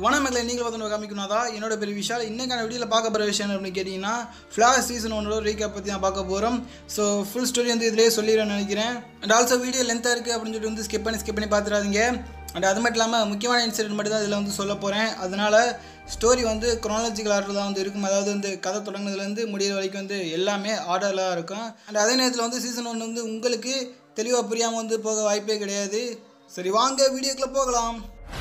வனமக்களை நீங்கள் பார்த்து காமிக்கணும் தான் என்னோட பெரிய விஷயம் இன்னைக்கான வீடியோவில் பார்க்க போகிற விஷயம் என்ன அப்படின்னு கேட்டிங்கன்னா ஃப்ளாஷ் சீசன் ஒன்னோட ரீகேப் பற்றி தான் பார்க்க போகிறோம் ஸோ ஃபுல் ஸ்டோரி வந்து இதிலே சொல்லிடுறேன்னு நினைக்கிறேன் அண்ட் ஆல்சோ வீடியோ லென்த்தாக இருக்குது அப்படின்னு சொல்லிட்டு வந்து ஸ்கிப் பண்ணி ஸ்கிப் பண்ணி பார்த்துடாதீங்க அண்ட் அது மட்டும் இல்லாமல் முக்கியமான இன்சிடென்ட் மட்டும் தான் இதில் வந்து சொல்ல போகிறேன் அதனால் ஸ்டோரி வந்து குரோனாலஜிக்கல் ஆர்டர் தான் வந்து இருக்கும் அதாவது வந்து கதை தொடங்குனதுலேருந்து முடியிற வரைக்கும் வந்து எல்லாமே ஆர்டரில் இருக்கும் அண்ட் அதே நேரத்தில் வந்து சீசன் ஒன்று வந்து உங்களுக்கு தெளிவாக புரியாமல் வந்து போக வாய்ப்பே கிடையாது சரி வாங்க வீடியோக்குள்ளே போகலாம்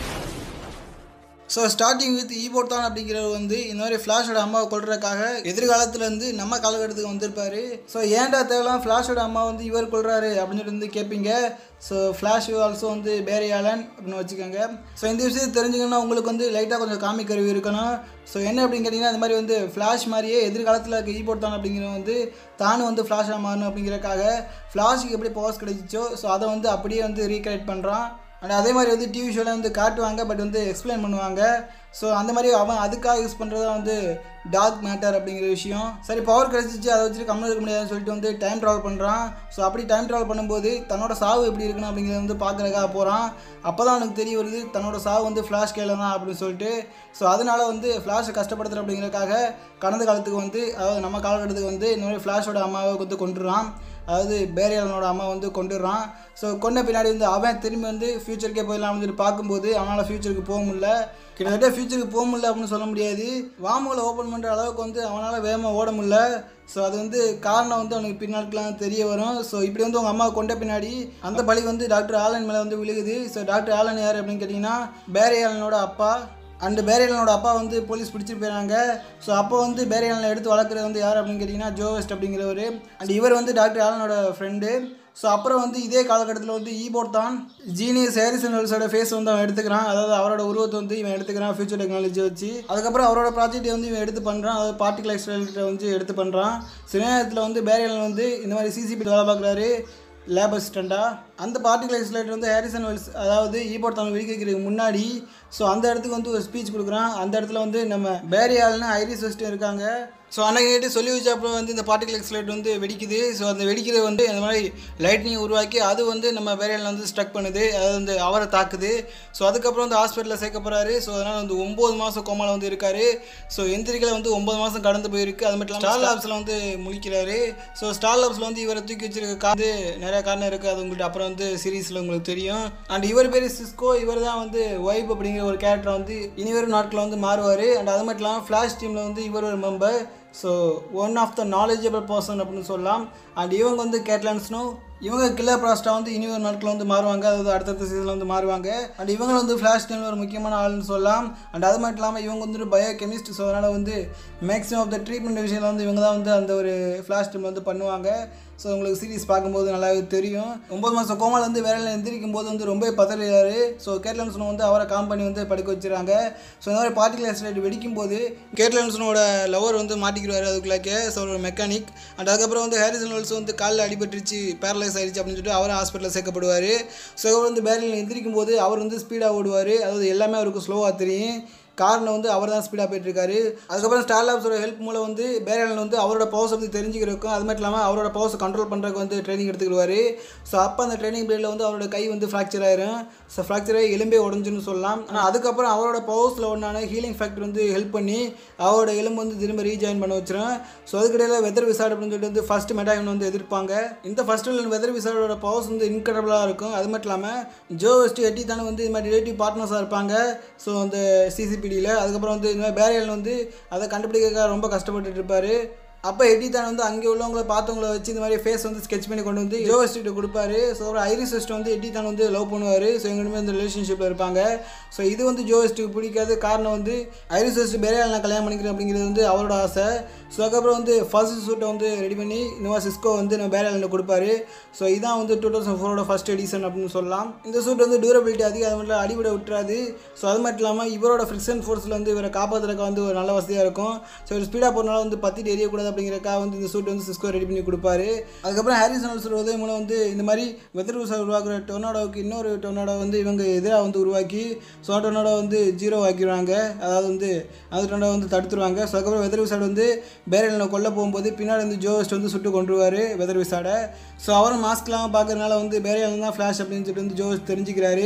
ஸோ ஸ்டார்டிங் வித் ஈபோர்டான் அப்படிங்கிறவர் வந்து இந்த மாதிரி ஃப்ளாஷோட அம்மாவை கொள்றதுக்காக எதிர்காலத்துலேருந்து நம்ம காலகட்டத்துக்கு வந்திருப்பாரு ஸோ ஏன்டா தேவைலாம் ஃப்ளாஷோட அம்மா வந்து இவர் கொள்றாரு அப்படின்னு சொல்லிட்டு வந்து கேட்பீங்க ஸோ ஃப்ளாஷ் ஆல்சோ வந்து பேரியாலன் அப்படின்னு வச்சுக்கோங்க ஸோ இந்த விஷயத்தை தெரிஞ்சுக்கணும்னா உங்களுக்கு வந்து லைட்டாக கொஞ்சம் காமிக் கருவி இருக்கணும் ஸோ என்ன அப்படின்னு கேட்டிங்கன்னா இந்த மாதிரி வந்து ஃப்ளாஷ் மாதிரியே எதிர்காலத்தில் இருக்க ஈபோர்ட் தான் அப்படிங்கிறவங்க வந்து தானும் வந்து ஃப்ளாஷாக மாறணும் அப்படிங்கிறக்காக ஃப்ளாஷுக்கு எப்படி பவர்ஸ் கிடைச்சிச்சோ ஸோ அதை வந்து அப்படியே வந்து ரீக்ரியேட் பண்ணுறான் அண்ட் அதே மாதிரி வந்து டிவி ஷோவில் வந்து காட்டுவாங்க பட் வந்து எக்ஸ்பிளைன் பண்ணுவாங்க ஸோ அந்த மாதிரி அவன் அதுக்காக யூஸ் பண்ணுறது தான் வந்து டார்க் மேட்டர் அப்படிங்கிற விஷயம் சரி பவர் கிடச்சிச்சு அதை வச்சுட்டு கம்மல் இருக்க முடியாதுன்னு சொல்லிட்டு வந்து டைம் ட்ராவல் பண்ணுறான் ஸோ அப்படி டைம் ட்ராவல் பண்ணும்போது தன்னோட சாவு எப்படி இருக்கணும் அப்படிங்கிறத வந்து பார்க்குறதுக்காக போகிறான் அப்போ தான் அவனுக்கு தெரிய வருது தன்னோட சாவு வந்து ஃப்ளாஷ் கேல தான் அப்படின்னு சொல்லிட்டு ஸோ அதனால வந்து ஃப்ளாஷை கஷ்டப்படுத்துற அப்படிங்கிறதுக்காக கடந்த காலத்துக்கு வந்து அதாவது நம்ம காலகட்டத்துக்கு வந்து இந்த மாதிரி ஃப்ளாஷோட அம்மாவை வந்து கொண்டுறான் அதாவது பேரியலனோட அம்மா வந்து கொண்டுடுறான் ஸோ கொண்ட பின்னாடி வந்து அவன் திரும்பி வந்து ஃப்யூச்சருக்கே போயிடலாம் வந்து பார்க்கும்போது அவனால் ஃப்யூச்சருக்கு போக முடியல கிட்டத்தட்ட ஃப்யூச்சருக்கு போக முடியல அப்படின்னு சொல்ல முடியாது வாமுகளை ஓப்பன் பண்ணுற அளவுக்கு வந்து அவனால் வேகமாக ஓட முடியல ஸோ அது வந்து காரணம் வந்து அவனுக்கு பின்னாட்கெலாம் தெரிய வரும் ஸோ இப்படி வந்து உங்கள் அம்மா கொண்ட பின்னாடி அந்த பழி வந்து டாக்டர் ஆலன் மேலே வந்து விழுகுது ஸோ டாக்டர் ஆலன் யார் அப்படின்னு கேட்டிங்கன்னா பேரி ஆலனோட அப்பா அண்டு பேரியலனோட அப்பா வந்து போலீஸ் பிடிச்சிட்டு போயிறாங்க ஸோ அப்போ வந்து பேரியலனை எடுத்து வளர்க்குறது வந்து யார் அப்படின்னு கேட்டிங்கன்னா ஜோவெஸ்ட் அப்படிங்கிறவர் அண்ட் இவர் வந்து டாக்டர் ஆலனோட ஃப்ரெண்டு ஸோ அப்புறம் வந்து இதே காலகட்டத்தில் வந்து ஈபோர்ட் தான் ஜீனியஸ் ஹேரிசன் வெல்ஸோட ஃபேஸ் வந்து அவன் எடுத்துக்கிறான் அதாவது அவரோட உருவத்தை வந்து இவன் எடுத்துக்கிறான் ஃபியூச்சர் டெக்னாலஜி வச்சு அதுக்கப்புறம் அவரோட ப்ராஜெக்ட்டை வந்து இவன் எடுத்து பண்ணுறான் அதாவது பார்ட்டிகல் எக்ஸ்ட்ரா வந்து எடுத்து பண்ணுறான் சில நேரத்தில் வந்து பேரியலன் வந்து இந்த மாதிரி சிசிபி வேலை பார்க்குறாரு லேப் அசிஸ்டண்ட்டாக அந்த பார்ட்டிகல் எக்ஸ்லேட்டர் வந்து ஹேரிசன் வெல்ஸ் அதாவது ஈபோர்ட் தமிழ் வெடிக்க வைக்கிறதுக்கு முன்னாடி ஸோ அந்த இடத்துக்கு வந்து ஒரு ஸ்பீச் கொடுக்குறான் அந்த இடத்துல வந்து நம்ம பேரியால்னு ஐரிஸ் வெஸ்ட்டும் இருக்காங்க ஸோ அன்னைக்கு சொல்லி வச்ச அப்புறம் வந்து இந்த பார்ட்டிகல் எக்ஸ்லேட் வந்து வெடிக்குது ஸோ அந்த வெடிக்கிறது வந்து அந்த மாதிரி லைட்னிங் உருவாக்கி அது வந்து நம்ம பேரியலில் வந்து ஸ்ட்ரக் பண்ணுது அது வந்து அவரை தாக்குது ஸோ அதுக்கப்புறம் வந்து ஹாஸ்பிட்டலில் சேர்க்க போகிறாரு ஸோ அதனால் வந்து ஒம்பது மாதம் கோமாவில் வந்து இருக்காரு ஸோ எந்திரிக்கல வந்து ஒம்பது மாதம் கடந்து போயிருக்கு அது மட்டும் இல்லாமல் ஸ்டார் லாப்ஸில் வந்து முழிக்கிறாரு ஸோ ஸ்டார் லாப்ஸில் வந்து இவரை தூக்கி வச்சிருக்க காது நிறைய காரணம் இருக்குது அது உங்களுக்கு அப்புறம் வந்து சீரீஸில் உங்களுக்கு தெரியும் அண்ட் இவர் பேர் சிஸ்கோ இவர் தான் வந்து ஒய்ப் அப்படிங்கிற ஒரு கேரக்டர் வந்து இனி வரும் நாட்களில் வந்து மாறுவார் அண்ட் அது மட்டும் இல்லாமல் ஃப்ளாஷ் டீமில் வந்து இவர் ஒரு member so one of the knowledgeable person அப்படின்னு சொல்லலாம் அண்ட் இவங்க வந்து கேட்லான்ஸ்னும் இவங்க கில்லர் ப்ராஸ்டா வந்து இனி ஒரு நாட்களில் வந்து மாறுவாங்க அதாவது அடுத்தடுத்த சீசனில் வந்து மாறுவாங்க அண்ட் இவங்க வந்து ஃப்ளாஷ் டீமில் ஒரு முக்கியமான ஆள்னு சொல்லலாம் அண்ட் அது மட்டும் இல்லாமல் இவங்க வந்து பயோ கெமிஸ்ட் ஸோ அதனால் வந்து மேக்ஸிமம் ஆஃப் த ட்ரீட்மெண்ட் விஷயத்தில் வந்து இவங்க தான் வந்து அந்த ஒரு ஃப்ளாஷ் டீம் வந்து பண்ணுவாங்க ஸோ உங்களுக்கு சீரிஸ் பார்க்கும்போது நல்லாவே தெரியும் ஒம்பது மாதம் கோமால் வந்து வேலையில் எந்திரிக்கும் போது வந்து ரொம்ப பதறாரு ஸோ கேட்லன்ஸ்னு வந்து அவரை காம் பண்ணி வந்து படுக்க வச்சுறாங்க ஸோ இந்த மாதிரி பார்ட்டிகல் ஆக்சிடென்ட் வெடிக்கும் போது கேட்லன்ஸ்னோட லவர் வந்து மாட்டிக்கிறாரு அதுக்குள்ளாக்கே ஸோ ஒரு மெக்கானிக் அண்ட் அதுக்கப்புறம் வந்து ஹாரிசன் வெல்ஸ் வந்து காலில் அடிபட்டுருச்சு பேரலைஸ் ஆயிடுச்சு அப்படின்னு சொல்லிட்டு அவர் ஹாஸ்பிட்டலில் சேர்க்கப்படுவார் ஸோ அவர் வந்து பேரலில் எந்திரிக்கும் போது அவர் வந்து ஸ்பீடாக ஓடுவார் அதாவது எல்லாமே அவருக்கு ஸ்லோவாக தெரியும் காரில் வந்து அவர் தான் ஸ்பீடாக போயிட்டுருக்காரு அதுக்கப்புறம் ஸ்டார் லாப்ஸோட ஹெல்ப் மூலம் வந்து பேரலன் வந்து அவரோட பவர்ஸ் வந்து தெரிஞ்சுக்கிறதுக்கும் அது மட்டும் இல்லாமல் அவரோட பவர்ஸை கண்ட்ரோல் பண்ணுறதுக்கு வந்து ட்ரைனிங் எடுத்துக்கிடுவார் ஸோ அப்போ அந்த ட்ரைனிங் பீரியடில் வந்து அவரோட கை வந்து ஃப்ராக்சர் ஆயிரும் ஸோ ஃப்ராக்சர் ஆகி எலும்பே உடஞ்சுன்னு சொல்லலாம் ஆனால் அதுக்கப்புறம் அவரோட பவர்ஸில் ஒன்றான ஹீலிங் ஃபேக்டர் வந்து ஹெல்ப் பண்ணி அவரோட எலும்பு வந்து திரும்ப ரீஜாயின் பண்ண வச்சிரும் ஸோ அதுக்கிடையில் வெதர் விசாட் அப்படின்னு சொல்லிட்டு வந்து ஃபஸ்ட் மெட்டாயின் வந்து எதிர்ப்பாங்க இந்த ஃபஸ்ட் வெதர் விசாடோட பவர்ஸ் வந்து இன்க்ரெடிபிளாக இருக்கும் அது மட்டும் இல்லாமல் ஜோ வெஸ்ட் எட்டி தானே வந்து இது மாதிரி ரிலேட்டிவ் பார்ட்னர்ஸாக இருப்பாங்க ஸோ அந்த சிசிபிடியில் அதுக்கப்புறம் வந்து இந்த மாதிரி பேரியல் வந்து அதை கண்டுபிடிக்க ரொம்ப கஷ்டப்பட்டுட்டு இருப்பார் அப்போ எட்டி தான் வந்து அங்கே உள்ளவங்கள பார்த்தவங்கள வச்சு இந்த மாதிரி ஃபேஸ் வந்து ஸ்கெச் பண்ணி கொண்டு வந்து ஜோ வெஸ்ட்டு கொடுப்பாரு ஸோ அப்புறம் ஐரிஸ் வெஸ்ட் வந்து எட்டி தான் வந்து லவ் பண்ணுவார் ஸோ எங்களுமே வந்து ரிலேஷன்ஷிப்பில் இருப்பாங்க ஸோ இது வந்து ஜோ வெஸ்ட்டுக்கு பிடிக்காத காரணம் வந்து ஐரிஸ் வெஸ்ட் பேரியால் நான் கல்யாணம் பண்ணிக்கிறேன் அப்படிங்கிறது வந்து அவரோட ஆசை ஸோ அதுக்கப்புறம் வந்து ஃபர்ஸ்ட் சூட்டை வந்து ரெடி பண்ணி இந்த மாதிரி சிஸ்கோ வந்து நம்ம பேரியாலில் கொடுப்பாரு ஸோ இதான் வந்து டூ தௌசண்ட் ஃபோரோட ஃபஸ்ட் எடிஷன் அப்படின்னு சொல்லலாம் இந்த சூட் வந்து டியூரபிலிட்டி அதிகம் அது மட்டும் அடிபட விட்டுறாது ஸோ அது மட்டும் இல்லாமல் இவரோட ஃப்ரிக்ஷன் ஃபோர்ஸில் வந்து இவரை காப்பாற்றுறதுக்கு வந்து ஒரு நல்ல வசதியாக இருக்கும் ஸோ இவர் ஸ்பீடாக போகிறனால வந்து பத்திட்டு எரியக்கூடாது அப்படிங்கிறக்காக வந்து இந்த சூட் வந்து சிஸ்கோ ரெடி பண்ணி கொடுப்பாரு அதுக்கப்புறம் ஹாரிசன் வெல்ஸோட உதவி மூலம் வந்து இந்த மாதிரி வெதர் விசார் உருவாக்குற டொர்னாடோவுக்கு இன்னொரு டொர்னாடோ வந்து இவங்க எதிராக வந்து உருவாக்கி ஸோ டொர்னாடோ வந்து ஜீரோ ஆக்கிடுவாங்க அதாவது வந்து அந்த டொர்னாடோ வந்து தடுத்துருவாங்க ஸோ அதுக்கப்புறம் வெதர் விசாட் வந்து பேரலில் கொல்ல போகும்போது பின்னாடி வந்து ஜோவஸ்ட் வந்து சுட்டு கொண்டுருவார் வெதர் விசாடை ஸோ அவரும் மாஸ்க் இல்லாமல் பார்க்கறதுனால வந்து பேரியால் தான் ஃப்ளாஷ் அப்படின்னு சொல்லிட்டு வந்து ஜோவஸ்ட் தெரிஞ்சுக்கிறாரு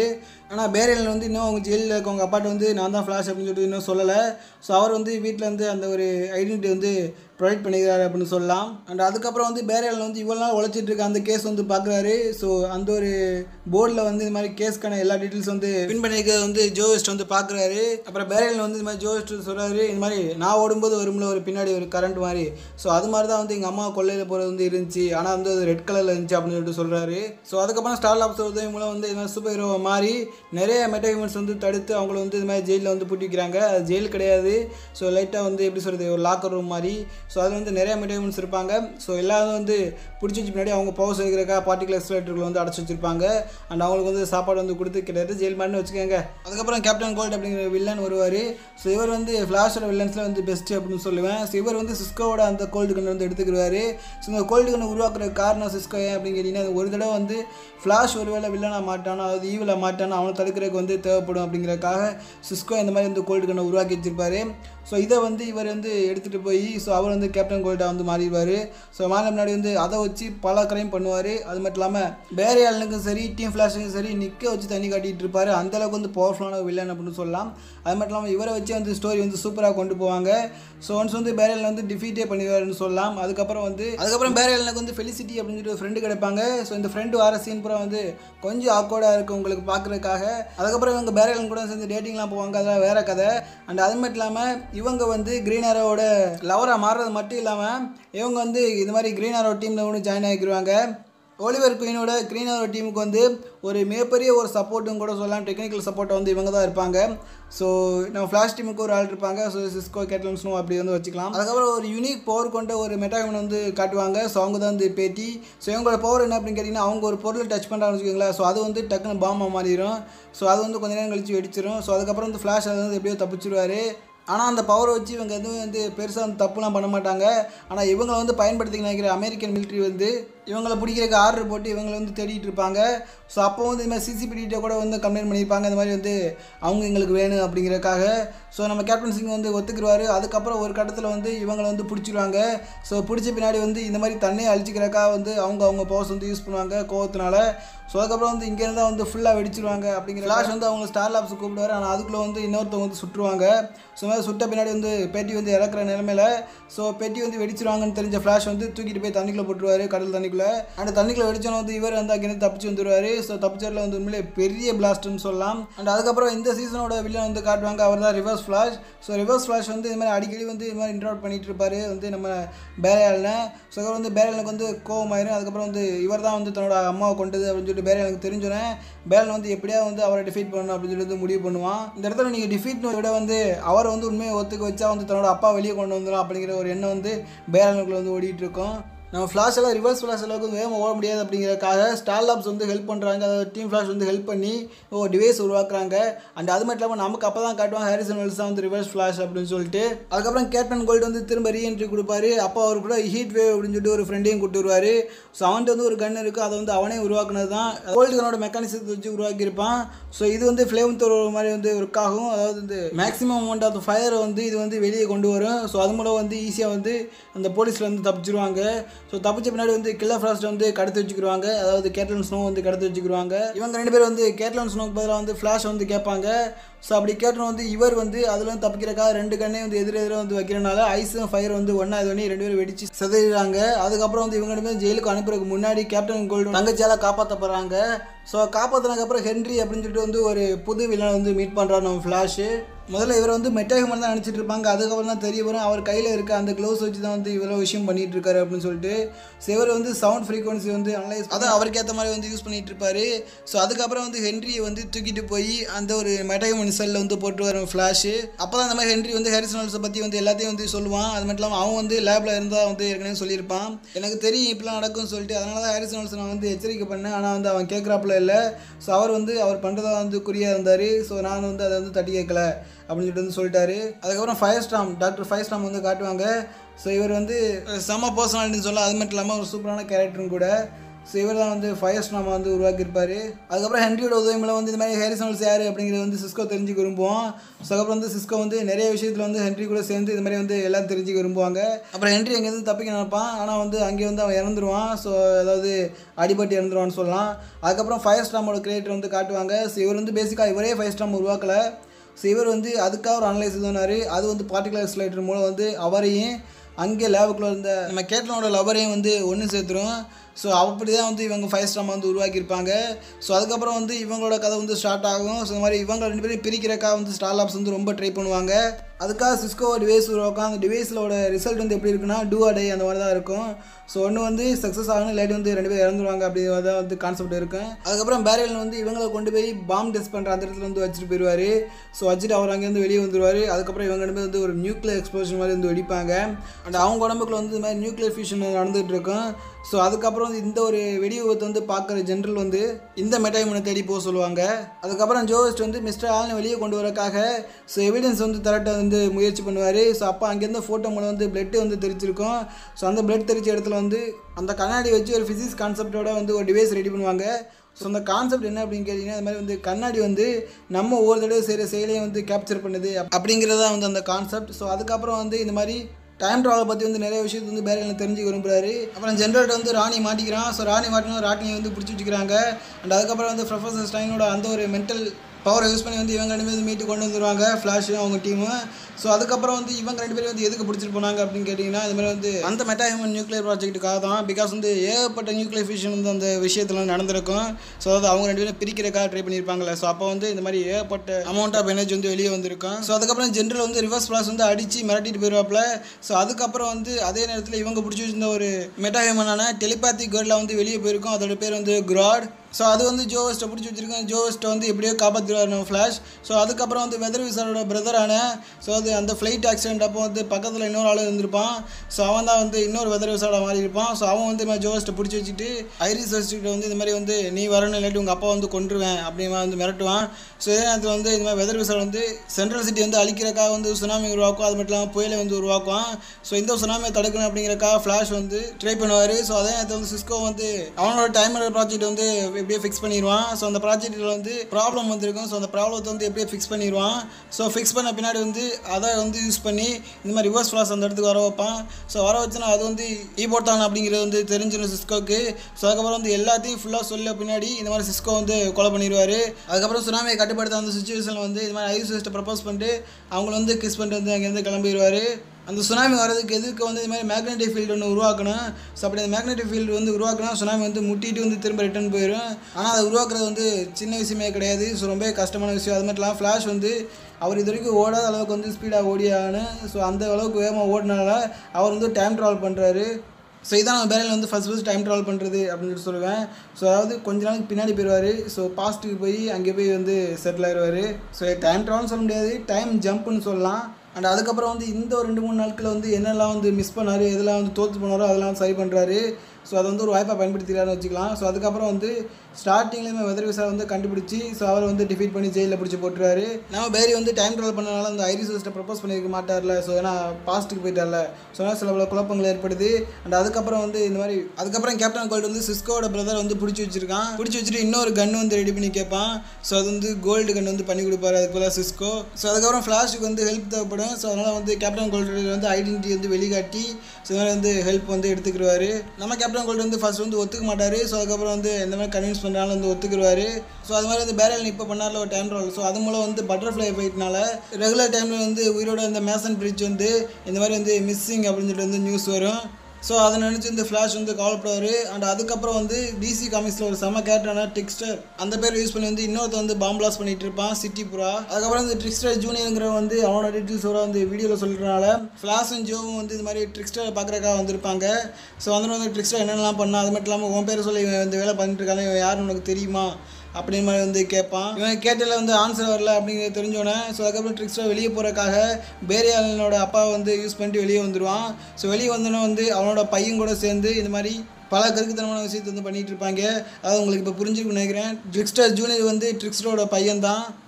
ஆனால் பேரியல் வந்து இன்னும் அவங்க ஜெயிலில் இருக்கவங்க அப்பாட்ட வந்து நான் தான் ஃப்ளாஷ் அப்படின்னு சொல்லிட்டு இன்னும் சொல்லலை ஸோ அவர் வந்து வீட்டில் வந்து அந்த ஒரு ஐடென்டிட்டி வந்து ப்ரொவைட் பண்ணிக்கிறாரு அப்படின்னு சொல்லலாம் அண்ட் அதுக்கப்புறம் வந்து பேரியல் வந்து இவ்வளோ நாள் உழைச்சிட்டு இருக்க அந்த கேஸ் வந்து பார்க்குறாரு ஸோ அந்த ஒரு போர்டில் வந்து இந்த மாதிரி கேஸ்க்கான எல்லா டீட்டெயில்ஸ் வந்து பின் பண்ணியிருக்கிறது வந்து ஜோவிஸ்ட் வந்து பார்க்குறாரு அப்புறம் பேரியல் வந்து இந்த மாதிரி ஜோவிஸ்ட் சொல்கிறாரு இந்த மாதிரி நான் ஓடும்போது வரும்ல ஒரு பின்னாடி ஒரு கரண்ட் மாதிரி ஸோ அது மாதிரி தான் வந்து எங்கள் அம்மா கொள்ளையில் போகிறது வந்து இருந்துச்சு ஆனால் வந்து அது ரெட் கலரில் இருந்துச்சு அப்படின்னு சொல்லிட்டு சொல்கிறாரு ஸோ அதுக்கப்புறம் ஸ்டார் லாப்ஸ் உதவி மூலம் வந்து இது மாதிரி சூப்பர் ஹீரோவை மாறி நிறைய மெட்டாஹியூமன்ஸ் வந்து தடுத்து அவங்கள வந்து இது மாதிரி ஜெயிலில் வந்து பூட்டி வைக்கிறாங்க அது ஜெயில் கிடையாது ஸோ லைட்டாக வந்து எப்படி சொல்கிறது ஒரு லாக்கர் ரூம் மாதிரி ஸோ அதில் வந்து நிறைய மெட்டாஹியூமன்ஸ் இருப்பாங்க ஸோ எல்லாரும் வந்து பிடிச்சி வச்சு முன்னாடி அவங்க பவர் செய்கிறக்கா பார்ட்டிகுலர் எக்ஸ்லேட்டர்களை வந்து அடைச்சி வச்சிருப்பாங்க அண்ட் அவங்களுக்கு வந்து சாப்பாடு வந்து கொடுத்து கிட்டத்தட்ட ஜெயில் மாதிரி வச்சுக்கோங்க அதுக்கப்புறம் கேப்டன் கோல்ட் அப்படிங்கிற வில்லன் வருவார் ஸோ இவர் வந்து ஃப்ளாஷோட வில்லன்ஸில் வந்து பெஸ்ட்டு அப்படின்னு சொல்லுவேன் ஸோ இவர் வந்து சிஸ்கோவோட அந்த கோல்டு கன் வந்து எடுத்துக்கிடுவார் ஸோ இந்த கோல்டு கன் உருவாக்குற காரணம் சிஸ்கோ ஏன் அப்படின்னு கேட்டிங்கன்னா அது ஒரு தடவை வந்து ஃப்ளாஷ் ஒருவேளை வில்லனாக மாட்டானோ அதாவது ஈவில் மாட்டானோ அவனை தடுக்கிறதுக்கு வந்து தேவைப்படும் அப்படிங்கிறக்காக சிஸ்கோ இந்த மாதிரி வந்து கோல்டு கன்னை உருவாக்கி வச்சிருப்பாரு ஸோ இதை வந்து இவர் வந்து எடுத்துகிட்டு போய் ஸோ அவர் வந்து கேப்டன் கோல்டாக வந்து மாறிடுவார் ஸோ மாறின முன்னாடி வந்து அதை வச்சு பல கிரைம் பண்ணுவார் அது மட்டும் இல்லாமல் வேற ஆளுனுக்கும் சரி டீம் ஃப்ளாஷுக்கும் சரி நிற்க வச்சு தண்ணி காட்டிகிட்டு இருப்பார் அந்தளவுக்கு வந்து பவர்ஃபுல்லான வில்லன் அப்படின்னு சொல்லலாம் அது மட்டும் இல்லாமல் இவரை வச்சு வந்து ஸ்டோரி வந்து சூப்பராக கொண்டு போவாங்க ஸோ ஒன்ஸ் வந்து பேரியல் வந்து டிஃபீட்டே பண்ணிடுவாருன்னு சொல்லலாம் அதுக்கப்புறம் வந்து அதுக்கப்புறம் பேரியலுக்கு வந்து ஃபெலிசிட்டி அப்படின்னு சொல்லிட்டு ஒரு ஃப்ரெண்டு கிடைப்பாங்க ஸோ இந்த ஃப்ரெண்டு வர சீன் பூரா வந்து கொஞ்சம் ஆக்வர்டாக இருக்கும் உங்களுக்கு பார்க்குறதுக்காக அதுக்கப்புறம் இவங்க பேரியலன் கூட சேர்ந்து டேட்டிங்லாம் போவாங்க அதெல்லாம் வேற கதை அண்ட் அது மட்டும் இல்லாமல் இவங்க வந்து க்ரீன் ஆரோவோட லவராக மாறுறது மட்டும் இல்லாமல் இவங்க வந்து இது மாதிரி க்ரீன் ஆரோ டீமில் ஒன்று ஜாயின் ஆகிக்கிடுவாங்க ஒலிவர் குயினோட க்ரீன் ஆரோ டீமுக்கு வந்து ஒரு மிகப்பெரிய ஒரு சப்போர்ட்டும் கூட சொல்லலாம் டெக்னிக்கல் சப்போர்ட்டை வந்து இவங்க தான் இருப்பாங்க ஸோ நம்ம ஃப்ளாஷ் டீமுக்கு ஒரு ஆள் இருப்பாங்க ஸோ சிஸ்கோ கேட்டலன்ஸ்னோ அப்படி வந்து வச்சுக்கலாம் அதுக்கப்புறம் ஒரு யூனிக் பவர் கொண்ட ஒரு மெட்டாகமன் வந்து காட்டுவாங்க ஸோ அவங்க தான் வந்து பேட்டி ஸோ இவங்களோட பவர் என்ன அப்படின்னு கேட்டிங்கன்னா அவங்க ஒரு பொருளை டச் பண்ணுறாங்கன்னு வச்சுக்கோங்களேன் ஸோ அது வந்து டக்குன்னு பாமாக மாறிடும் ஸோ அது வந்து கொஞ்ச நேரம் கழிச்சு வெடிச்சிடும் ஸோ அதுக்கப்புறம் வந்து ஃப்ளாஷ் அது வந்து எப்படியோ தப்பிச்சிருவாரு ஆனால் அந்த பவரை வச்சு இவங்க எதுவும் வந்து பெருசாக வந்து தப்புலாம் பண்ண மாட்டாங்க ஆனால் இவங்களை வந்து பயன்படுத்திக்க நினைக்கிற அமெரிக்கன் மிலிட்ரி வந்து இவங்களை பிடிக்கிறதுக்கு ஆர்டர் போட்டு இவங்களை வந்து தேடிட்டு இருப்பாங்க ஸோ அப்போ வந்து இந்த மாதிரி சிசிபிடிட்ட கூட வந்து கம்ப்ளைண்ட் பண்ணியிருப்பாங்க இந்த மாதிரி வந்து அவங்க எங்களுக்கு வேணும் அப்படிங்கிறதுக்காக ஸோ நம்ம கேப்டன் சிங் வந்து ஒத்துக்குருவார் அதுக்கப்புறம் ஒரு கட்டத்தில் வந்து இவங்களை வந்து பிடிச்சிருவாங்க ஸோ பிடிச்ச பின்னாடி வந்து இந்த மாதிரி தண்ணியை அழிச்சிக்கிறக்காக வந்து அவங்க அவங்க பவர்ஸ் வந்து யூஸ் பண்ணுவாங்க கோவத்தினால ஸோ அதுக்கப்புறம் வந்து இங்கேருந்து வந்து ஃபுல்லாக வெடிச்சிருவாங்க அப்படிங்கிற லாஸ்ட் வந்து அவங்க ஸ்டார் லாப்ஸ் கூப்பிடுவார் ஆனால் அதுக்குள்ளே வந்து இன்னொருத்தவங்க வந்து சுட்டுருவாங்க ஸோ மாதிரி சுட்ட பின்னாடி வந்து பெட்டி வந்து இறக்குற நிலமையில ஸோ பெட்டி வந்து வெடிச்சிருவாங்கன்னு தெரிஞ்ச ஃப்ளாஷ் வந்து தூக்கிட்டு போய் தண்ணிக்குள்ளே போட்டுருவாரு கடல் தண்ணிக்குள்ளே அந்த தண்ணிக்குள்ளே வெடிச்சோன்னு வந்து இவர் வந்து அங்கேருந்து தப்பிச்சு வந்துருவாரு ஸோ தப்பிச்சரில் வந்து உண்மையிலே பெரிய பிளாஸ்ட்னு சொல்லலாம் அண்ட் அதுக்கப்புறம் இந்த சீசனோட வில்லன் வந்து காட்டுவாங்க அவர் தான் Reverse Flash so Reverse Flash வந்து இது மாதிரி அடிக்கடி வந்து இது மாதிரி இன்ட்ரோட் பண்ணிட்டு இருப்பாரு வந்து நம்ம பேரையாளனை ஸோ இவர் வந்து பேரையாளுக்கு வந்து கோவமாயிரும் அதுக்கப்புறம் வந்து இவர் தான் வந்து தன்னோட அம்மாவை கொண்டது அப்படின்னு சொல்லிட்டு பேரையாளுக்கு தெரிஞ்சோன்னே பேரன் வந்து எப்படியா வந்து அவரை டிஃபீட் பண்ணணும் அப்படின்னு சொல்லி வந்து முடிவு பண்ணுவான் இந்த இடத்துல நீங்கள் டிஃபீட் விட வந்து அவரை வந்து உண்மையை ஒத்துக்க வச்சா வந்து தன்னோட அப்பா வெளியே கொண்டு வந்துடும் அப்படிங்கிற ஒரு எண்ணம் வந்து பேரனுக்குள்ள வந்து ஓடிட்டு இருக்கோம் நம்ம ஃப்ளாஷ் எல்லாம் ரிவர்ஸ் ஃப்ளாஷ் அளவுக்கு வந்து வேகமாக ஓட முடியாது அப்படிங்கிறதுக்காக ஸ்டார் லாப்ஸ் வந்து ஹெல்ப் பண்ணுறாங்க அதாவது டீம் ஃப்ளாஷ் வந்து ஹெல்ப் பண்ணி ஒரு டிவைஸ் உருவாக்குறாங்க அண்ட் அது மட்டும் இல்லாமல் நமக்கு அப்போ தான் காட்டுவாங்க ஹாரிசன் வெல்ஸ் தான் வந்து ரிவர்ஸ் ஃப்ளாஷ் அப்படின்னு சொல்லிட்டு அதுக்கப்புறம் கேப்டன் கோல்டு வந்து திரும்ப ரீஎன்ட்ரி கொடுப்பாரு அப்போ அவர் கூட ஹீட் வேவ் அப்படின்னு சொல்லிட்டு ஒரு ஃப்ரெண்டையும் கூட்டு வருவார் ஸோ அவன்கிட்ட வந்து ஒரு கன் இருக்குது அதை வந்து அவனே உருவாக்குனது தான் கோல்டு கனோட மெக்கானிசத்தை வச்சு உருவாக்கியிருப்பான் ஸோ இது வந்து ஃப்ளேம் தோற மாதிரி வந்து ஒர்க் ஆகும் அதாவது வந்து மேக்ஸிமம் அமௌண்ட் ஆஃப் ஃபயர் வந்து இது வந்து வெளியே கொண்டு வரும் ஸோ அது மூலம் வந்து ஈஸியாக வந்து அந்த போலீஸில் வந்து தப்பிச்சிருவாங்க ஸோ தப்பிச்ச பின்னாடி வந்து கில்லர் ஃப்ராஸ்ட் வந்து கடத்தி வச்சுக்கிருவாங்க அதாவது கேட்லன் ஸ்னோ வந்து கடத்தி வச்சுக்கிருவாங்க இவங்க ரெண்டு பேரும் வந்து கேட்லன் ஸ்னோக்கு பதிலாக வந்து ஃப்ளாஷ் வந்து கேட்பாங்க ஸோ அப்படி கேட்டோம் வந்து இவர் வந்து அதில் வந்து தப்பிக்கிறக்காக ரெண்டு கண்ணே வந்து எதிர எதிர வந்து வைக்கிறனால ஐஸும் ஃபயர் வந்து ஒன்றா இது பண்ணி ரெண்டு பேரும் வெடிச்சு செதறாங்க அதுக்கப்புறம் வந்து இவங்க ரெண்டு பேரும் ஜெயிலுக்கு அனுப்புறதுக்கு முன்னாடி கேப்டன் கோல்டு தங்கச்சியால் காப்பாற்றப்படுறாங்க ஸோ காப்பாற்றினதுக்கப்புறம் ஹென்ரி அப்படின்னு சொல்லிட்டு வந்து ஒரு புது வில்லன் வந்து மீட் பண்ணுறாரு நம்ம ஃப்ளாஷு முதல்ல இவர் வந்து மெட்டாகமன் தான் நினச்சிட்டு இருப்பாங்க அதுக்கப்புறம் தான் தெரிய வரும் அவர் கையில் இருக்க அந்த க்ளோஸ் வச்சு தான் வந்து இவ்வளோ விஷயம் பண்ணிட்டு இருக்காரு அப்படின்னு சொல்லிட்டு ஸோ இவர் வந்து சவுண்ட் ஃப்ரீக்வன்சி வந்து அனலைஸ் அதை அவருக்கு ஏற்ற மாதிரி வந்து யூஸ் பண்ணிட்டு இருப்பாரு ஸோ அதுக்கப்புறம் வந்து ஹென்ரியை வந்து தூக்கிட்டு போய் அந்த ஒரு மெட்டாகமன் செல்லில் வந்து போட்டு வரும் ஃப்ளாஷு அப்போ தான் அந்த மாதிரி ஹென்ரி வந்து ஹாரிசனல்ஸை பற்றி வந்து எல்லாத்தையும் வந்து சொல்லுவான் அது மட்டும் இல்லாமல் அவன் வந்து லேபில் இருந்தால் வந்து ஏற்கனவே சொல்லியிருப்பான் எனக்கு தெரியும் இப்படிலாம் நடக்கும்னு சொல்லிட்டு அதனால தான் ஹாரிசனல்ஸ் நான் வந்து எச்சரிக்கை பண்ணேன் ஆனால் வந்து அவன் கேட்குறாப்புல இல்லை ஸோ அவர் வந்து அவர் பண்ணுறதா வந்து குறியாக இருந்தார் ஸோ நான் வந்து அதை வந்து தட்டி கேட்கல அப்படின்னு சொல்லிட்டு வந்து சொல்லிட்டாரு அதுக்கப்புறம் Firestorm doctor Firestorm வந்து காட்டுவாங்க ஸோ இவர் வந்து செம பர்சனாலிட்டின்னு சொல்ல அது மட்டும் இல்லாமல் ஒரு சூப்பரான கேரக்டரும் கூட ஸோ இவர் தான் வந்து ஃபயர் ஸ்டாமை வந்து உருவாக்கியிருப்பாரு அதுக்கப்புறம் ஹென்ரியோட உதவியில் வந்து இந்த மாதிரி ஹேரிசனல்ஸ் யார் அப்படிங்கிறது வந்து சிஸ்கோ தெரிஞ்சுக்க விரும்புவோம் ஸோ அதுக்கப்புறம் வந்து சிஸ்கோ வந்து நிறைய விஷயத்தில் வந்து ஹென்ரி கூட சேர்ந்து இந்த மாதிரி வந்து எல்லாம் தெரிஞ்சுக்க விரும்புவாங்க அப்புறம் ஹென்ரி அங்கேருந்து தப்பிக்க நினைப்பான் ஆனால் வந்து அங்கே வந்து அவன் இறந்துருவான் ஸோ அதாவது அடிபட்டு இறந்துருவான்னு சொல்லலாம் அதுக்கப்புறம் ஃபயர் ஸ்டாமோட கிரியேட்டர் வந்து காட்டுவாங்க ஸோ இவர் வந்து பேசிக்காக இவரே ஃபயர் ஸ்டாம் உருவாக்கலை ஸோ இவர் வந்து அதுக்காக ஒரு அனலைஸ் சொன்னார் அது வந்து பார்ட்டிகுலர் ஸ்லைட்டர் மூலம் வந்து அவரையும் அங்கே லேபுக்குள்ளே இருந்த நம்ம கேட்டனோட லவரையும் வந்து ஒன்று சேர்த்துரும் ஸோ அப்படி தான் வந்து இவங்க ஃபைவ் ஸ்டாம் வந்து உருவாக்கியிருப்பாங்க ஸோ அதுக்கப்புறம் வந்து இவங்களோட கதை வந்து ஸ்டார்ட் ஆகும் ஸோ இந்த மாதிரி இவங்க ரெண்டு பேரும் பிரிக்கிறக்காக வந்து ஸ்டார் லாப்ஸ் வந்து ரொம்ப ட்ரை பண்ணுவாங்க அதுக்காக சிஸ்கோ டிவைஸ் உருவாக்கும் அந்த டிவைஸோட ரிசல்ட் வந்து எப்படி இருக்குன்னா டூ அடை அந்த மாதிரி தான் இருக்கும் ஸோ ஒன்று வந்து சக்ஸஸ் ஆகணும் இல்லாட்டி வந்து ரெண்டு பேர் இறந்துருவாங்க அப்படிங்கிறது தான் வந்து கான்செப்ட் இருக்கும் அதுக்கப்புறம் பேரியல் வந்து இவங்களை கொண்டு போய் பாம் டெஸ்ட் பண்ணுற அந்த இடத்துல வந்து வச்சுட்டு போயிடுவார் ஸோ வச்சுட்டு அவர் அங்கேருந்து வெளியே வந்துருவார் அதுக்கப்புறம் இவங்க ரெண்டு பேர் வந்து ஒரு நியூக்ளியர் எக்ஸ்ப்ளோஷன் மாதிரி வந்து வெடிப்பாங்க அண்ட் அவங்க உடம்புக்குள்ள வந்து இந்த மாதிரி நியூக்ளியர் ஃபியூஷன் நடந்துகிட்டு இருக்கும் ஸோ அதுக்கப்புறம் வந்து இந்த ஒரு வெடி விபத்து வந்து பார்க்குற ஜென்ரல் வந்து இந்த மெட்டாய்மனை தேடி போக சொல்லுவாங்க அதுக்கப்புறம் ஜோவஸ்ட் வந்து மிஸ்டர் ஆல்னு வெளியே கொண்டு வரக்காக ஸோ எவிடன்ஸ் வந்து திரட்ட வந்து முயற்சி பண்ணுவார் ஸோ அப்போ அங்கேருந்து ஃபோட்டோ மூலம் வந்து பிளட்டு வந்து தெரிச்சிருக்கும் ஸோ அந்த பிளட் தெரிச்ச இடத்துல வந்து அந்த கண்ணாடி வச்சு ஒரு ஃபிசிக்ஸ் கான்செப்டோட வந்து ஒரு டிவைஸ் ரெடி பண்ணுவாங்க ஸோ அந்த கான்செப்ட் என்ன அப்படின்னு கேட்டிங்கன்னா இந்த மாதிரி வந்து கண்ணாடி வந்து நம்ம ஒவ்வொரு தடவை செய்கிற செயலையும் வந்து கேப்சர் பண்ணுது அப்- அப்படிங்கிறதா வந்து அந்த கான்செப்ட் ஸோ அதுக்கப்புறம் வந்து இந்த மாதிரி டைம் ட்ராவலை பற்றி வந்து நிறைய விஷயத்தை வந்து பேரல் தெரிஞ்சுக்க விரும்புறாரு அப்புறம் ஜென்ரல்ட்ட வந்து ராணி மாட்டிக்கிறான் ஸோ ராணி மாட்டினா ராட்டியை வந்து பிடிச்சி வச்சுக்கிறாங்க அண்ட் அதுக்கப்புறம் வந்து ப்ரொஃபஸர் ஸ்டைனோட அந்த ஒரு மென்டல் பவரை யூஸ் பண்ணி வந்து இவங்க ரெண்டு பேரும் மீட்டு கொண்டு வந்துருவாங்க ஃப்ளாஷும் அவங்க டீமும் ஸோ அதுக்கப்புறம் வந்து இவங்க ரெண்டு பேரும் வந்து எதுக்கு பிடிச்சிட்டு போனாங்க அப்படின்னு கேட்டிங்கன்னா இந்த மாதிரி வந்து அந்த மெட்டா ஹியூமன் நியூக்ளியர் ப்ராஜெக்ட்டுக்காக தான் பிகாஸ் வந்து ஏகப்பட்ட நியூக்ளியர் ஃபிஷன் வந்து அந்த விஷயத்தில் நடந்திருக்கும் ஸோ அதாவது அவங்க ரெண்டு பேரும் பிரிக்கிறக்காக ட்ரை பண்ணியிருப்பாங்கல்ல ஸோ அப்போ வந்து இந்த மாதிரி ஏகப்பட்ட அமௌண்ட் ஆஃப் எனர்ஜி வந்து வெளியே வந்திருக்கும் ஸோ அதுக்கப்புறம் ஜென்ரல் வந்து ரிவர்ஸ் ஃப்ளாஸ் வந்து அடித்து மிரட்டிட்டு போயிடுவாப்புல ஸோ அதுக்கப்புறம் வந்து அதே நேரத்தில் இவங்க பிடிச்சி வச்சிருந்த ஒரு மெட்டா ஹியூமனான டெலிபாத்தி கேர்டில் வந்து வெளியே போயிருக்கும் அதோட பேர் வந்து கிராட் ஸோ அது வந்து ஜோவஸ்ட்டை பிடிச்சி வச்சிருக்கேன் ஜோவஸ்ட்டை வந்து எப்படியோ காப்பாற்றிடுவார் நம்ம ஃப்ளாஷ் ஸோ அதுக்கப்புறம் வந்து வெதர் விசாரோட பிரதரான ஸோ அது அந்த ஃப்ளைட் ஆக்சிடென்ட் அப்போ வந்து பக்கத்தில் இன்னொரு ஆள் இருந்திருப்பான் ஸோ அவன் தான் வந்து இன்னொரு வெதர் விசாரோட மாறி இருப்பான் ஸோ அவன் வந்து இந்த மாதிரி ஜோவஸ்ட்டை பிடிச்சி வச்சுட்டு ஐரிஸ் வச்சுக்கிட்ட வந்து இந்த மாதிரி வந்து நீ வரணும் இல்லாட்டி உங்கள் அப்பா வந்து கொண்டுருவேன் அப்படின்னு வந்து மிரட்டுவான் ஸோ இதே நேரத்தில் வந்து இந்த மாதிரி வெதர் விசார் வந்து சென்ட்ரல் சிட்டி வந்து அழிக்கிறக்காக வந்து சுனாமி உருவாக்கும் அது மட்டும் இல்லாமல் புயலை வந்து உருவாக்குவான் ஸோ இந்த சுனாமியை தடுக்கணும் அப்படிங்கிறக்காக ஃப்ளாஷ் வந்து ட்ரை பண்ணுவார் ஸோ அதே நேரத்தில் வந்து சிஸ்கோ வந்து அவனோட டைமர் ப்ராஜெக்ட் வந்து எப்படியே ஃபிக்ஸ் பண்ணிடுவான் ஸோ அந்த ப்ராஜெக்ட்டில் வந்து ப்ராப்ளம் வந்திருக்கும் ஸோ அந்த ப்ராப்ளத்தை வந்து எப்படியே ஃபிக்ஸ் பண்ணிடுவான் ஸோ ஃபிக்ஸ் பண்ண பின்னாடி வந்து அதை வந்து யூஸ் பண்ணி இந்த மாதிரி ரிவர்ஸ் ஃப்ளாஸ் அந்த இடத்துக்கு வர வைப்பான் ஸோ வர வச்சுனா அது வந்து ஈபோட் தான் அப்படிங்கிறது வந்து தெரிஞ்சிடும் சிஸ்கோக்கு ஸோ அதுக்கப்புறம் வந்து எல்லாத்தையும் ஃபுல்லாக சொல்ல பின்னாடி இந்த மாதிரி சிஸ்கோ வந்து கொலை பண்ணிடுவார் அதுக்கப்புறம் சுனாமியை கட்டுப்படுத்த அந்த சுச்சுவேஷனில் வந்து இந்த மாதிரி ஐஸ் சிஸ்ட்டை ப்ரப்போஸ் பண்ணிட்டு அவங்கள வந்து கிஸ் பண்ணிட்டு வந்து அங்கேருந்து கிளம்பிடுவார் அந்த சுனாமி வர்றதுக்கு எதுக்கு வந்து இது மாதிரி மேக்னெட்டிக் ஃபீல்டு ஒன்று உருவாக்கணும் ஸோ அப்படி அந்த மேக்னெட்டிக் ஃபீல்டு வந்து உருவாக்கினா சுனாமி வந்து முட்டிட்டு வந்து திரும்ப ரிட்டர்ன் போயிடும் ஆனால் அதை உருவாக்குறது வந்து சின்ன விஷயமே கிடையாது ஸோ ரொம்ப கஷ்டமான விஷயம் அது மட்டும் இல்லாமல் ஃப்ளாஷ் வந்து அவர் இது வரைக்கும் ஓடாத அளவுக்கு வந்து ஸ்பீடாக ஓடி ஆகணும் ஸோ அந்த அளவுக்கு வேகமாக ஓடினால அவர் வந்து டைம் ட்ராவல் பண்ணுறாரு ஸோ இதான் நம்ம பேரில் வந்து ஃபஸ்ட் ஃபஸ்ட் டைம் ட்ராவல் பண்ணுறது அப்படின்னு சொல்லி சொல்லுவேன் ஸோ அதாவது கொஞ்ச நாளுக்கு பின்னாடி போயிடுவார் ஸோ பாஸ்ட்டுக்கு போய் அங்கே போய் வந்து செட்டில் ஆயிடுவார் ஸோ டைம் ட்ராவல்னு சொல்ல முடியாது டைம் ஜம்ப்னு சொல்லலாம் அண்ட் அதுக்கப்புறம் வந்து இந்த ஒரு ரெண்டு மூணு நாட்களில் வந்து என்னெல்லாம் வந்து மிஸ் பண்ணார் எதெல்லாம் வந்து தோற்று போனாரோ அதெல்லாம் வந்து சரி பண்ணுறாரு ஸோ அதை வந்து ஒரு வாய்ப்பாக பயன்படுத்திக்கிறாருன்னு வச்சுக்கலாம் ஸோ அதுக்கப்புறம் வந்து ஸ்டார்டிங்லேயுமே வெதர் விசா வந்து கண்டுபிடிச்சி ஸோ அவரை வந்து டிஃபீட் பண்ணி ஜெயிலில் பிடிச்சி போட்டுருவாரு நம்ம பேரி வந்து டைம் ட்ராவல் பண்ணனால அந்த ஐரிஸ் சிஸ்ட்டை ப்ரப்போஸ் பண்ணியிருக்க மாட்டார்ல ஸோ ஏன்னா பாஸ்ட்டுக்கு போயிட்டார்ல ஸோ அதனால் சில பல குழப்பங்கள் ஏற்படுது அண்ட் அதுக்கப்புறம் வந்து இந்த மாதிரி அதுக்கப்புறம் கேப்டன் கோல்டு வந்து சிஸ்கோட பிரதர் வந்து பிடிச்சி வச்சிருக்கான் பிடிச்சி வச்சுட்டு இன்னொரு கன் வந்து ரெடி பண்ணி கேட்பான் ஸோ அது வந்து கோல்டு கன் வந்து பண்ணி கொடுப்பாரு அதுக்கு போல சிஸ்கோ ஸோ அதுக்கப்புறம் ஃப்ளாஷுக்கு வந்து ஹெல்ப் தேவைப்படும் ஸோ அதனால் வந்து கேப்டன் கோல்டு வந்து ஐடென்டிட்டி வந்து வெளிக்காட்டி ஸோ இந்த மாதிரி வந்து ஹெல்ப் வந்து எடுத்துக்கிடுவாரு நம்ம கேப்டன் கோல்டு வந்து ஃபர்ஸ்ட் வந்து ஒத்துக்க மாட்டார் ஸோ அதுக்கப்புறம் வந்து எந்த மாதிரி கன்வின்ஸ் பண்ணுறாலும் வந்து ஒத்துக்குருவாரு ஸோ அது மாதிரி வந்து பேரல் இப்போ பண்ணார்ல ஒரு டைம் ரோல் ஸோ அது மூலம் வந்து பட்டர்ஃப்ளை ஃபைட்னால ரெகுலர் டைமில் வந்து உயிரோட இந்த மேசன் பிரிட்ஜ் வந்து இந்த மாதிரி வந்து மிஸ்ஸிங் அப்படின்னு சொல்லிட்டு வந்து நியூஸ் வரும் ஸோ அதை நினச்சி இந்த ஃப்ளாஷ் வந்து கவலைப்படுவார் அண்ட் அதுக்கப்புறம் வந்து டிசி காமிக்ஸில் ஒரு செம கேரக்டரான டிக்ஸ்டர் அந்த பேர் யூஸ் பண்ணி வந்து இன்னொருத்த வந்து பாம் பிளாஸ் பண்ணிட்டு இருப்பான் சிட்டி புறா அதுக்கப்புறம் இந்த ட்ரிக்ஸ்டர் ஜூனியருங்கிற வந்து அவனோட டீட்டெயில்ஸோட வந்து வீடியோவில் சொல்கிறனால ஃப்ளாஷும் ஜோவும் வந்து இது மாதிரி ட்ரிக்ஸ்டர் பார்க்குறக்காக வந்திருப்பாங்க ஸோ வந்து வந்து ட்ரிக்ஸ்டர் என்னென்னலாம் பண்ணா அது மட்டும் இல்லாமல் உன் பேர் சொல்லி இவன் இந்த வேலை பண்ணிட்டு இருக்காங்க இவன் யாருன்னு உனக்கு தெரியுமா அப்படின்னு மாதிரி வந்து கேட்பான் இவன் கேட்டதில் வந்து ஆன்சர் வரல அப்படிங்கிறது தெரிஞ்சோடனே ஸோ அதுக்கப்புறம் ட்ரிக்ஸ்டாக வெளியே போகிறக்காக பேரியாளனோட அப்பாவை வந்து யூஸ் பண்ணிட்டு வெளியே வந்துடுவான் ஸோ வெளியே வந்தோன்னே வந்து அவனோட பையன் கூட சேர்ந்து இந்த மாதிரி பல கருக்குத்தனமான விஷயத்தை வந்து பண்ணிட்டு இருப்பாங்க அதாவது உங்களுக்கு இப்போ புரிஞ்சுக்கணும்னு நினைக்கிறேன் ட்ரிக்ஸ்டர் ஜூனியர் வந்து ட்ரிக்ஸ்டரோட பையன் தான்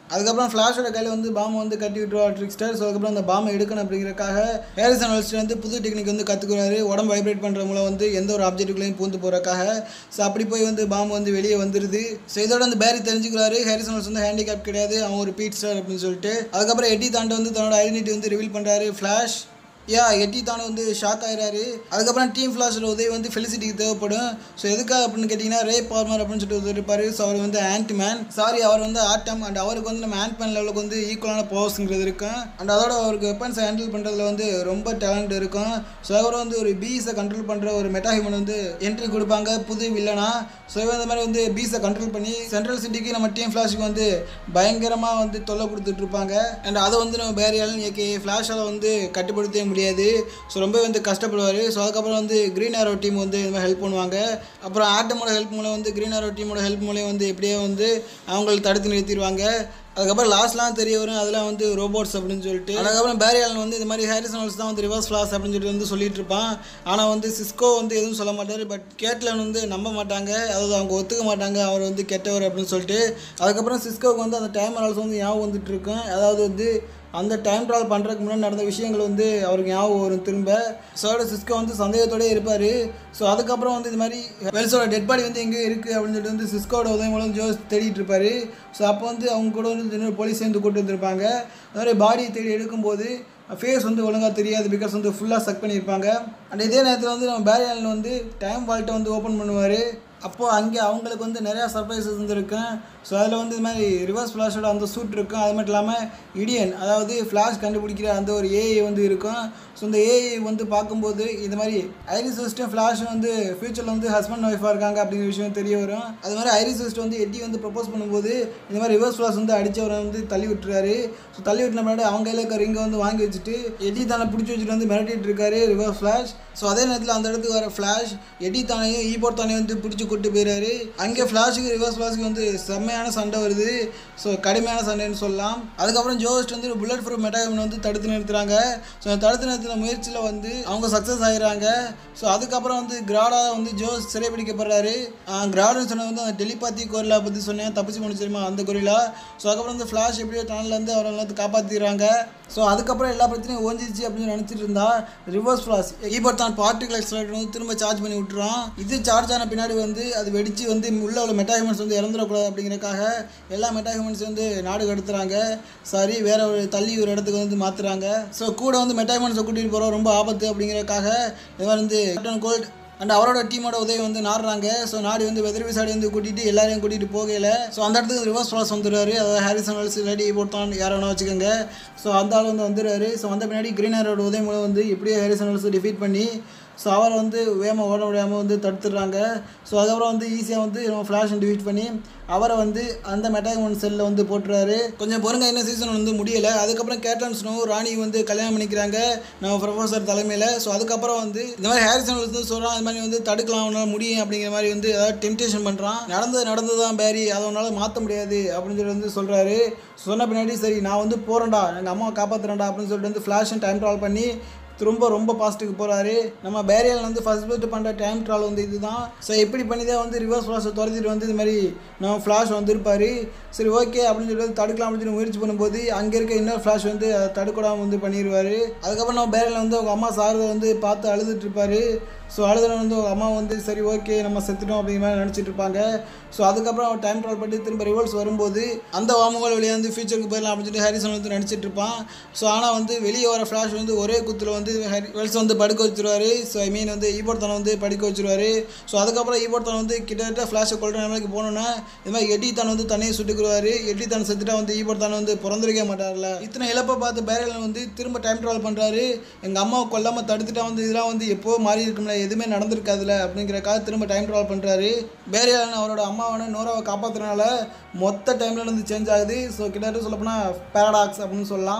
அதுக்கப்புறம் ஃப்ளாஷோட கையில் வந்து பாம்பை வந்து கட்டி விட்டுருவா ட்ரிக்ஸ்டர் ஸோ அதுக்கப்புறம் அந்த பாம்பை எடுக்கணும் அப்படிங்கிறக்காக ஹேரிசன் வெல்ஸ்ட் வந்து புது டெக்னிக் வந்து கற்றுக்குறாரு உடம்பு வைப்ரேட் பண்ணுற மூலம் வந்து எந்த ஒரு ஆப்ஜெக்ட்டுக்குள்ளேயும் பூந்து போகிறக்காக ஸோ அப்படி போய் வந்து பாம்பு வந்து வெளியே வந்துடுது ஸோ இதோட வந்து பேரி தெரிஞ்சுக்கிறாரு ஹேரிசன் வெல்ஸ் வந்து ஹேண்டிகேப் கிடையாது அவன் ஒரு பீட் ஸ்டார் அப்படின்னு சொல்லிட்டு அதுக்கப்புறம் எட்டி தாண்ட வந்து தன்னோட ஐடென்டிட்டி வந்து ரிவீல் பண்ணுறாரு ஃப்ளாஷ் யா எட்டி தானே வந்து ஷாக் ஆயிடுறாரு அதுக்கப்புறம் டீம் ஃப்ளாஷோட உதவி வந்து ஃபெலிசிட்டிக்கு தேவைப்படும் ஸோ எதுக்காக அப்படின்னு கேட்டிங்கன்னா ரே பார்மர் அப்படின்னு சொல்லிட்டு இருப்பார் ஸோ அவர் வந்து ஆன்ட் மேன் சாரி அவர் வந்து ஆட்டம் அண்ட் அவருக்கு வந்து நம்ம ஆன்ட் மேன் லெவலுக்கு வந்து ஈக்குவலான பவர்ஸுங்கிறது இருக்கும் அண்ட் அதோட அவருக்கு வெப்பன்ஸை ஹேண்டில் பண்ணுறதுல வந்து ரொம்ப டேலண்ட் இருக்கும் ஸோ அவர் வந்து ஒரு பீஸை கண்ட்ரோல் பண்ணுற ஒரு மெட்டா ஹியூமன் வந்து என்ட்ரி கொடுப்பாங்க புது வில்லனா ஸோ இவன் இந்த மாதிரி வந்து பீஸை கண்ட்ரோல் பண்ணி சென்ட்ரல் சிட்டிக்கு நம்ம டீம் ஃப்ளாஷுக்கு வந்து பயங்கரமாக வந்து தொல்லை கொடுத்துட்டு இருப்பாங்க அண்ட் அதை வந்து நம்ம பேரியாலும் ஏகே ஃப்ளாஷால் வந்து கட்டுப்படுத்தவே முடியாது ஸோ ரொம்ப வந்து கஷ்டப்படுவார் ஸோ அதுக்கப்புறம் வந்து க்ரீன் ஆரோ டீம் வந்து இந்த மாதிரி ஹெல்ப் பண்ணுவாங்க அப்புறம் ஆட்டமோட ஹெல்ப் மூலம் வந்து க்ரீன் ஆரோ டீமோட ஹெல்ப் மூலம் வந்து எப்படியோ வந்து அவங்களை தடுத்து நிறுத்திடுவாங்க அதுக்கப்புறம் லாஸ்ட்லாம் தெரிய வரும் அதெல்லாம் வந்து ரோபோட்ஸ் அப்படின்னு சொல்லிட்டு அதுக்கப்புறம் பேரியாலன் வந்து இந்த மாதிரி ஹாரிசன் ஹால்ஸ் தான் வந்து ரிவர்ஸ் ஃப்ளாஸ் அப்படின்னு சொல்லிட்டு வந்து சொல்லிட்டு இருப்பான் ஆனால் வந்து சிஸ்கோ வந்து எதுவும் சொல்ல மாட்டார் பட் கேட்லன் வந்து நம்ப மாட்டாங்க அதாவது அவங்க ஒத்துக்க மாட்டாங்க அவர் வந்து கெட்டவர் அப்படின்னு சொல்லிட்டு அதுக்கப்புறம் சிஸ்கோவுக்கு வந்து அந்த டைமர் ஆல்ஸ் வந்து ஞாபகம் வந்துட்டு இருக்கும் அதாவது வந்து அந்த டைம் ட்ராவல் பண்ணுறதுக்கு முன்னாடி நடந்த விஷயங்கள் வந்து அவருக்கு ஞாபகம் வரும் திரும்ப சோட சிஸ்கோ வந்து சந்தேகத்தோடயே இருப்பார் ஸோ அதுக்கப்புறம் வந்து இது மாதிரி வெல்ஸோட டெட் பாடி வந்து எங்கே இருக்குது அப்படின்னு சொல்லிட்டு வந்து சிஸ்கோட உதவி மூலம் ஜோஸ் தேடிட்டு இருப்பாரு ஸோ அப்போ வந்து அவங்க கூட வந்து இன்னொரு போலீஸ் சேர்ந்து கூட்டு வந்திருப்பாங்க அது மாதிரி பாடியை தேடி எடுக்கும்போது ஃபேஸ் வந்து ஒழுங்காக தெரியாது பிகாஸ் வந்து ஃபுல்லாக சக் பண்ணியிருப்பாங்க அண்ட் இதே நேரத்தில் வந்து நம்ம பேரியனில் வந்து டைம் வால்ட்டை வந்து ஓப்பன் பண்ணுவார் அப்போது அங்கே அவங்களுக்கு வந்து நிறையா சர்ப்ரைசஸ் இருந்திருக்கும் ஸோ அதில் வந்து இது மாதிரி ரிவர்ஸ் ஃப்ளாஷோட அந்த சூட் இருக்கும் அது மட்டும் இல்லாமல் இடியன் அதாவது ஃப்ளாஷ் கண்டுபிடிக்கிற அந்த ஒரு ஏஐ வந்து இருக்கும் ஸோ இந்த ஏஐ வந்து பார்க்கும்போது இது மாதிரி ஐரிஸ் சிஸ்டம் ஃப்ளாஷ் வந்து ஃப்யூச்சரில் வந்து ஹஸ்பண்ட் ஒய்ஃபாக இருக்காங்க அப்படிங்கிற விஷயம் தெரிய வரும் அது மாதிரி ஐரிஸ் சிஸ்டம் வந்து எட்டி வந்து ப்ரப்போஸ் பண்ணும்போது இந்த மாதிரி ரிவர்ஸ் ஃப்ளாஷ் வந்து அடித்தவரை வந்து தள்ளி விட்டுறாரு ஸோ தள்ளி விட்டுன முன்னாடி அவங்க கையில் இருக்க ரிங்கை வந்து வாங்கி வச்சுட்டு எட்டி தானே பிடிச்சி வச்சுட்டு வந்து மிரட்டிட்டு இருக்காரு ரிவர்ஸ் ஃப்ளாஷ் ஸோ அதே நேரத்தில் அந்த இடத்துக்கு வர ஃப்ளாஷ் எட்டி தானையும் ஈபோர்ட் தானையும் வந்து பிடிச்சி கூட்டு போயிறாரு அங்கே ஃப்ளாஷுக்கு ரிவர்ஸ் ஃப்ளாஷுக்கு வந்து செம்மையான சண்டை வருது ஸோ கடுமையான சண்டைன்னு சொல்லலாம் அதுக்கப்புறம் ஜோஸ்ட் வந்து புல்லட் ப்ரூஃப் மெட்டாகமன் வந்து தடுத்து நிறுத்துறாங்க ஸோ தடுத்து நிறுத்தின முயற்சியில் வந்து அவங்க சக்ஸஸ் ஆகிறாங்க ஸோ அதுக்கப்புறம் வந்து கிராடா வந்து ஜோஸ் சிறைபிடிக்கப்படுறாரு கிராடுன்னு சொன்னது வந்து அந்த டெலிபாத்தி கொரிலா பற்றி சொன்னேன் தப்பிச்சு முடிச்சிருமா அந்த கொரிலா ஸோ அதுக்கப்புறம் வந்து ஃப்ளாஷ் எப்படியோ டனல்லேருந்து அவரை வந்து காப்பாற்றிடுறாங்க ஸோ அதுக்கப்புறம் எல்லா பிரச்சனையும் ஓஞ்சிச்சு அப்படின்னு நினச்சிட்டு இருந்தா ரிவர்ஸ் ஃப்ளாஷ் ஈபர் தான் பார்ட்டிகல் எக்ஸ்ட்ராக்டர் வந்து திரும்ப சார்ஜ் பண்ணி விட்டுறான் இது சார்ஜ் ஆன பின்னாடி வந்து அது வெடிச்சு வந்து உள்ள உள்ள மெட்டாஹியூமன்ஸ் வந்து இறந்துடக்கூடாது அப்படிங்கிறக்காக எல்லா மெட்டாஹியூமன்ஸ் வந்து நாடு கடத்துறாங்க சாரி வேற ஒரு தள்ளி ஒரு இடத்துக்கு வந்து மாற்றுறாங்க ஸோ கூட வந்து மெட்டாஹியூமன்ஸை கூட்டிகிட்டு போகிறோம் ரொம்ப ஆபத்து அப்படிங்கிறக்காக இது மாதிரி வந்து கேப்டன் கோல்ட் அண்ட் அவரோட டீமோட உதவி வந்து நாடுறாங்க ஸோ நாடி வந்து வெதர் விசாடி வந்து கூட்டிகிட்டு எல்லாரையும் கூட்டிகிட்டு போகல ஸோ அந்த இடத்துக்கு ரிவர்ஸ் ஃபால்ஸ் வந்துடுறாரு அதாவது ஹாரிசன் வெல்ஸ் இல்லாட்டி போட்டான் யாரை வேணா வச்சுக்கோங்க ஸோ அந்த ஆள் வந்து வந்துடுறாரு ஸோ வந்த பின்னாடி கிரீன் ஆரோட உதவி மூலம் வந்து இப்படியே ஹாரிசன் வெல்ஸ் டிஃபீட் பண்ணி ஸோ அவரை வந்து வேகமாக ஓட முடியாமல் வந்து தடுத்துடுறாங்க ஸோ அதுக்கப்புறம் வந்து ஈஸியாக வந்து நம்ம ஃப்ளாஷ் டிஃபீட் பண்ணி அவரை வந்து அந்த மெட்டாகமன் செல்லில் வந்து போட்டுறாரு கொஞ்சம் பொறுங்க இன்னும் சீசன் வந்து முடியலை அதுக்கப்புறம் கேட்டன் ஸ்னோ ராணி வந்து கல்யாணம் பண்ணிக்கிறாங்க நம்ம ப்ரொஃபஸர் தலைமையில் ஸோ அதுக்கப்புறம் வந்து இந்த மாதிரி ஹாரிசன் வந்து சொல்கிறான் இந்த மாதிரி வந்து தடுக்கலாம் அவனால் முடியும் அப்படிங்கிற மாதிரி வந்து ஏதாவது டெம்டேஷன் பண்ணுறான் நடந்தது நடந்தது தான் பேரி அதை அவனால் மாற்ற முடியாது அப்படின்னு சொல்லி வந்து சொல்கிறாரு சொன்ன பின்னாடி சரி நான் வந்து போகிறேன்டா எங்கள் அம்மாவை காப்பாற்றுறேன்டா அப்படின்னு சொல்லிட்டு வந்து ஃப்ளாஷன் டைம் ட்ராவல் பண்ணி ரொம்ப ரொம்ப பாஸ்ட்டுக்கு போகிறாரு நம்ம பேரியல் வந்து ஃபர்ஸ்ட் ஃபஸ்ட் பண்ணுற டைம் ட்ராவல் வந்து இதுதான் ஸோ எப்படி பண்ணி தான் வந்து ரிவர்ஸ் ஃப்ளாஷை துரத்திட்டு வந்து இது மாதிரி நம்ம ஃப்ளாஷ் வந்திருப்பாரு சரி ஓகே அப்படின்னு சொல்லி வந்து தடுக்கலாம் அப்படின்னு சொல்லி முயற்சி பண்ணும்போது அங்கே இருக்க இன்னொரு ஃப்ளாஷ் வந்து அதை தடுக்கூடாமல் வந்து பண்ணிடுவார் அதுக்கப்புறம் நம்ம பேரியல் வந்து அவங்க அம்மா சாரதை வந்து பார்த்து அழுதுட்டு இருப்பாரு ஸோ அழுதுன வந்து அவங்க அம்மா வந்து சரி ஓகே நம்ம செத்துட்டோம் அப்படிங்கிற மாதிரி நினச்சிட்டு இருப்பாங்க ஸோ அதுக்கப்புறம் அவன் டைம் ட்ராவல் பண்ணி திரும்ப ரிவர்ஸ் வரும்போது அந்த வாமுகள் வெளியே வந்து ஃபியூச்சருக்கு போயிடலாம் அப்படின்னு சொல்லி ஹாரிசன் வந்து நினச்சிட்டு இருப்பான் ஸோ ஆனால் வந்து வெளியே வர ஃப்ளாஷ் வந்து ஒரே குத்தில் வந்து வெல்ஸ் வந்து படுக்க வச்சிருவாரு ஸோ ஐ மீன் வந்து ஈபோர்ட் தனம் வந்து படுக்க வச்சிருவாரு ஸோ அதுக்கப்புறம் ஈபோர்ட் தனம் வந்து கிட்டத்தட்ட ஃப்ளாஷை கொள்கிற நிலைமைக்கு போனோன்னா இது மாதிரி எட்டி தான் வந்து தண்ணியை சுட்டுக்குருவாரு எட்டி தான் செத்துட்டா வந்து ஈபோர்ட் தான் வந்து பிறந்திருக்க மாட்டார்ல இத்தனை இழப்பை பார்த்து பேரல் வந்து திரும்ப டைம் ட்ராவல் பண்ணுறாரு எங்கள் அம்மாவை கொல்லாமல் தடுத்துட்டா வந்து இதெல்லாம் வந்து எப்போ மாறி இருக்கும்ல எதுவுமே நடந்திருக்காதுல அப்படிங்கிறக்காக திரும்ப டைம் ட்ராவல் பண்ணுறாரு பேரியலன் அவரோட அம்மாவான நோராவை காப்பாற்றுறதுனால மொத்த டைம்ல வந்து சேஞ்ச் ஆகுது ஸோ கிட்டத்தட்ட சொல்லப்போனால் பேரடாக்ஸ் அப்படின்னு சொல்லலாம்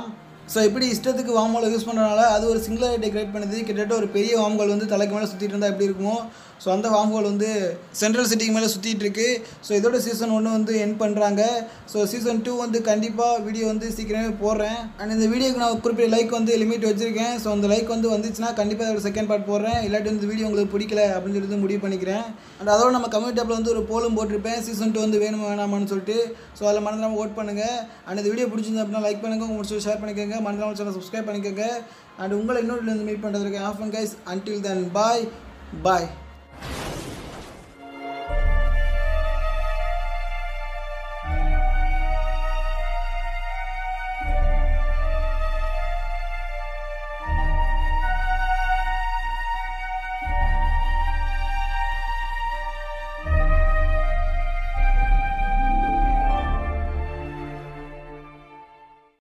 ஸோ இப்படி இஷ்டத்துக்கு வார்ம்ஹோல் யூஸ் பண்ணுறதுனால அது ஒரு சிங்குலாரிட்டி கிரியேட் பண்ணுது கிட்டத்தட்ட ஒரு பெரிய வார்ம்ஹோல் வந்து தலைக்கு மேலே சுற்றிட்டு இருந்தால் எப்படி இருக்குமோ ஸோ அந்த வார்ம்ஹோல் வந்து சென்ட்ரல் சிட்டிக்கு மேலே சுற்றிட்டு இருக்கு ஸோ இதோட சீசன் ஒன்று வந்து என் பண்ணுறாங்க ஸோ சீசன் டூ வந்து கண்டிப்பாக வீடியோ வந்து சீக்கிரமே போடுறேன் அண்ட் இந்த வீடியோக்கு நான் குறிப்பிட்ட லைக் வந்து லிமிட் வச்சிருக்கேன் ஸோ அந்த லைக் வந்து வந்துச்சுன்னா கண்டிப்பாக அதோட செகண்ட் பார்ட் போடுறேன் இல்லாட்டி வந்து வீடியோ உங்களுக்கு பிடிக்கல அப்படின்னு சொல்லி முடிவு பண்ணிக்கிறேன் அண்ட் அதோட நம்ம கமெண்ட் டேப்பில் வந்து ஒரு போலும் போட்டிருப்பேன் சீசன் டூ வந்து வேணுமா வேணாமான்னு சொல்லிட்டு ஸோ அதில் மறந்துடாமல் ஓட் பண்ணுங்கள் அண்ட் இந்த வீடியோ பிடிச்சிருந்தா அப்படின்னா லைக் பண்ணுங்கள் உங்கள் முடிச்சு ஷேர் பண்ணிக்கோங்க மறந்துடாமல் சேனல் சப்ஸ்கிரைப் பண்ணிக்கோங்க அண்ட் உங்களை இன்னொரு மீட் பண்ணுறதுக்கு off and guys until then bye bye